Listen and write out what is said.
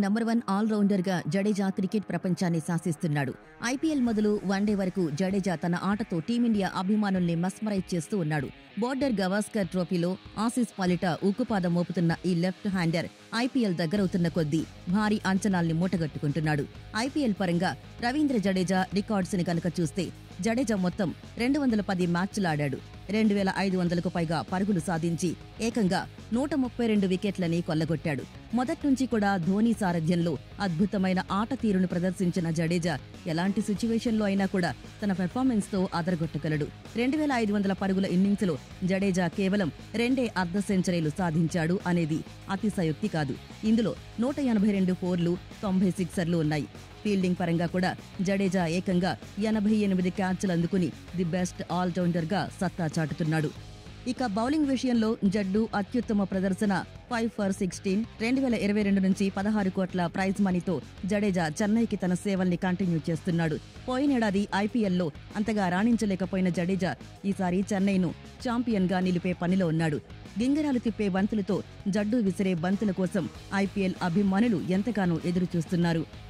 number one allrounder గా Jadeja cricket ప్రపంచాన్ని శాసిస్తున్నాడు IPL మొదలు వన్డే వరకు జడేజా తన ఆటతో టీమిండియా అభిమానుల్ని మస్మరైజ్ చేస్తూ ఉన్నాడు బోర్డర్ గవాస్కర్ ట్రోఫీలో ఆసీస్ పాలిట ఉక్కుపాదం మోపుతున్న ఈ లెఫ్ట్ హ్యాండర్ ఐపీఎల్ దగ్గరవుతున్న కొద్దీ భారీ అంచనాల్ని మూటగట్టుకుంటున్నాడు ఐపీఎల్ పరంగా రవీంద్ర జడేజా రికార్డ్స్ ని కనుక చూస్తే జడేజా మొత్తం రెండు వందల పది మ్యాచ్లు ఆడాడు రెండు వేల ఐదు వందలకు పైగా పరుగులు సాధించి ఏకంగా నూట ముప్పై రెండు వికెట్లని కొల్లగొట్టాడు మొదటి నుంచి కూడా ధోనీ సారథ్యంలో అద్భుతమైన ఆట తీరును ప్రదర్శించిన జడేజా ఎలాంటి సిచ్యువేషన్లో అయినా కూడా తన పెర్ఫార్మెన్స్ తో అదరగొట్టగలడు రెండు వేల ఐదు వందల పరుగుల ఇన్నింగ్స్ లో జడేజా కేవలం రెండే అర్ధ సెంచరీలు సాధించాడు అనేది అతిశయోక్తి కాదు ఇందులో నూట ఎనభై రెండు ఫోర్లు తొంభై సిక్సర్లు ఉన్నాయి ఫీల్డింగ్ పరంగా కూడా జడేజా ఏకంగా ఎనభై ఎనిమిది క్యాచ్లు అందుకుని ది బెస్ట్ ఆల్రౌండర్ గా సత్తా చాటుతున్నాడు ఇక బౌలింగ్ విషయంలో జడ్డు అత్యుత్తమ ప్రదర్శన ఫైవ్ ఫర్ సిక్స్టీన్ రెండు వేల ఇరవై రెండు నుంచి పదహారు కోట్ల ప్రైజ్ మనీతో జడేజా చెన్నైకి తన సేవల్ని కంటిన్యూ చేస్తున్నాడు పోయినేడాది ఐపీఎల్లో అంతగా రాణించలేకపోయిన జడేజా ఈసారి చెన్నైను ఛాంపియన్ గా నిలిపే పనిలో ఉన్నాడు గింగరాలు తిప్పే బంతులతో జడ్డు విసిరే బంతుల కోసం ఐపీఎల్ అభిమానులు ఎంతగానో ఎదురు చూస్తున్నారు